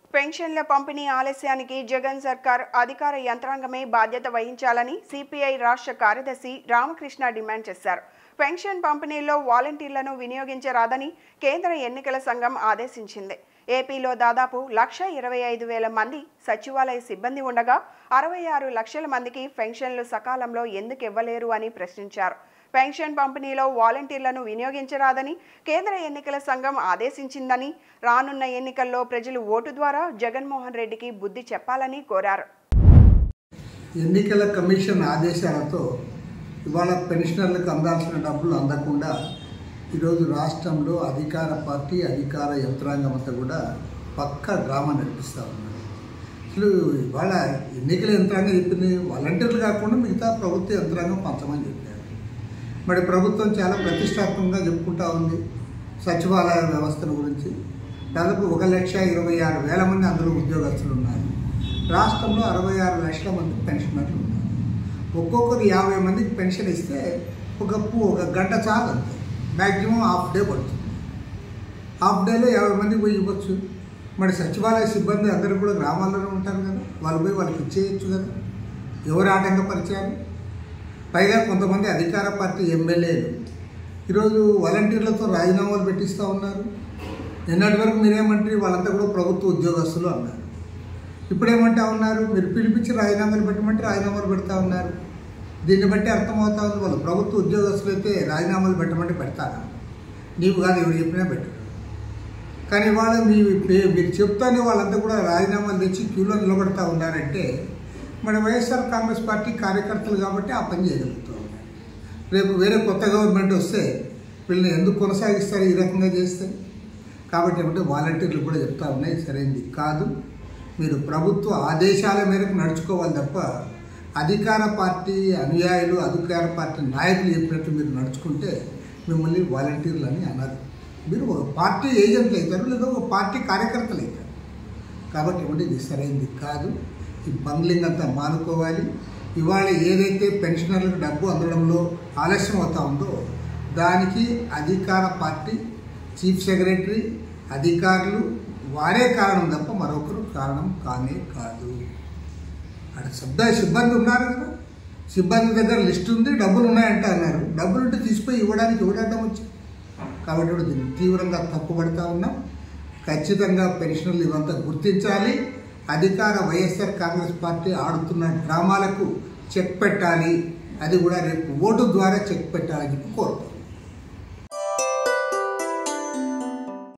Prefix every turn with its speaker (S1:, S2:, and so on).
S1: పెన్షన్ల పంపిణీ ఆలస్యానికి జగన్ సర్కార్ అధికార యంత్రాంగమే బాధ్యత వహించాలని సిపిఐ రాష్ట్ర కార్యదర్శి రామకృష్ణ డిమాండ్ చేశారు పెన్షన్ పంపిణీలో వాలంటీర్లను వినియోగించరాదని కేంద్ర ఎన్నికల సంఘం ఆదేశించింది ఏపీలో దాదాపు లక్ష ఇరవై ఐదు వేల మంది సచివాలయ సిబ్బంది ఉండగా అరవై ఆరు లక్షల మందికి పెన్షన్లు సకాలంలో ఎందుకు ఇవ్వలేరు అని ప్రశ్నించారు పెన్షన్ పంపిణీలో వాలంటీర్లను వినియోగించరాదని కేంద్ర ఎన్నికల సంఘం ఆదేశించిందని రానున్న ఎన్నికల్లో ప్రజలు ఓటు ద్వారా జగన్మోహన్ రెడ్డికి బుద్ధి చెప్పాలని కోరారు
S2: ఎన్నికల కమిషన్ ఆదేశాలతో ఇవాళ పెన్షనర్లకు అందాల్సిన డబ్బులు అందకుండా ఈరోజు రాష్ట్రంలో అధికార పార్టీ అధికార యంత్రాంగం అంతా కూడా పక్క డ్రామా నడిపిస్తూ ఉన్నారు అసలు ఇవాళ ఎన్నికల యంత్రాంగం చెప్పింది వాలంటీర్లు కాకుండా మిగతా ప్రభుత్వ యంత్రాంగం పంచమని చెప్పారు మరి ప్రభుత్వం చాలా ప్రతిష్టాత్మకంగా చెప్పుకుంటా ఉంది సచివాలయ వ్యవస్థల గురించి దాదాపు ఒక లక్ష ఇరవై ఆరు వేల మంది అందులో ఉద్యోగస్తులు ఉన్నారు రాష్ట్రంలో అరవై ఆరు లక్షల మంది పెన్షనర్లు ఉన్నారు ఒక్కొక్కరు యాభై మందికి పెన్షన్ ఇస్తే ఒక పు- ఒక గంట చాలు అంతే మ్యాక్సిమం హాఫ్ డే పడుతుంది హాఫ్ డేలో యాభై మందికి పోయి ఇవ్వచ్చు మరి సచివాలయ సిబ్బంది అందరూ కూడా గ్రామాల్లోనే ఉంటారు కదా వాళ్ళు పోయి వాళ్ళకి ఇచ్చేయచ్చు కదా ఎవరు ఆటంకపరిచారు పైగా కొంతమంది అధికార పార్టీ ఎమ్మెల్యేలు ఈరోజు వాలంటీర్లతో రాజీనామాలు పెట్టిస్తూ ఉన్నారు నిన్నటి వరకు మీరేమంటారు వాళ్ళంతా కూడా ప్రభుత్వ ఉద్యోగస్తులు అన్నారు ఇప్పుడేమంటా ఉన్నారు మీరు పిలిపించి రాజీనామాలు పెట్టమంటే రాజీనామాలు పెడతా ఉన్నారు దీన్ని బట్టి అర్థమవుతా ఉంది వాళ్ళు ప్రభుత్వ ఉద్యోగస్తులు అయితే రాజీనామాలు పెట్టమంటే పెడతారా నీవు కాదు ఎవరు చెప్పినా పెట్టరు కానీ ఇవాళ మీ పే- మీరు చెప్తానే వాళ్ళంతా కూడా రాజీనామాలు తెచ్చి క్యూలో నిలబడతా ఉన్నారంటే మన వైఎస్ఆర్ కాంగ్రెస్ పార్టీ కార్యకర్తలు కాబట్టి ఆ పని చేయగలుగుతూ ఉన్నారు రేపు వేరే కొత్త గవర్నమెంట్ వస్తే వీళ్ళని ఎందుకు కొనసాగిస్తారు ఈ రకంగా చేస్తే కాబట్టి ఏమంటే వాలంటీర్లు కూడా చెప్తా ఉన్నాయి సరైనది కాదు మీరు ప్రభుత్వ ఆదేశాల మేరకు నడుచుకోవాలి తప్ప అధికార పార్టీ అనుయాయులు అధికార పార్టీ నాయకులు చెప్పినట్టు మీరు నడుచుకుంటే మిమ్మల్ని వాలంటీర్లు అని అన్నారు మీరు ఒక పార్టీ ఏజెంట్లు అవుతారు లేదా ఒక పార్టీ కార్యకర్తలు అవుతారు కాబట్టి ఏమంటే ఇది సరైనది కాదు ఈ బంగ్లింగ్ అంతా మానుకోవాలి ఇవాళ ఏదైతే పెన్షనర్లకు డబ్బు అందడంలో ఆలస్యం అవుతా ఉందో దానికి అధికార పార్టీ చీఫ్ సెక్రటరీ అధికారులు వారే కారణం తప్ప మరొకరు కారణం కానే కాదు అక్కడ శబ్ద సిబ్బంది ఉన్నారు కదా సిబ్బంది దగ్గర లిస్ట్ ఉంది డబ్బులు ఉన్నాయంట అన్నారు డబ్బులు ఉంటే తీసిపోయి ఇవ్వడానికి ఇవ్వడం వచ్చి కాబట్టి కూడా దీన్ని తీవ్రంగా తప్పుపడతా ఉన్నాం ఖచ్చితంగా పెన్షనర్లు ఇవంతా గుర్తించాలి అధికార వైఎస్ఆర్ కాంగ్రెస్ పార్టీ ఆడుతున్న డ్రామాలకు చెక్ పెట్టాలి అది కూడా రేపు ఓటు ద్వారా చెక్ పెట్టాలని చెప్పి కోరుతున్నాం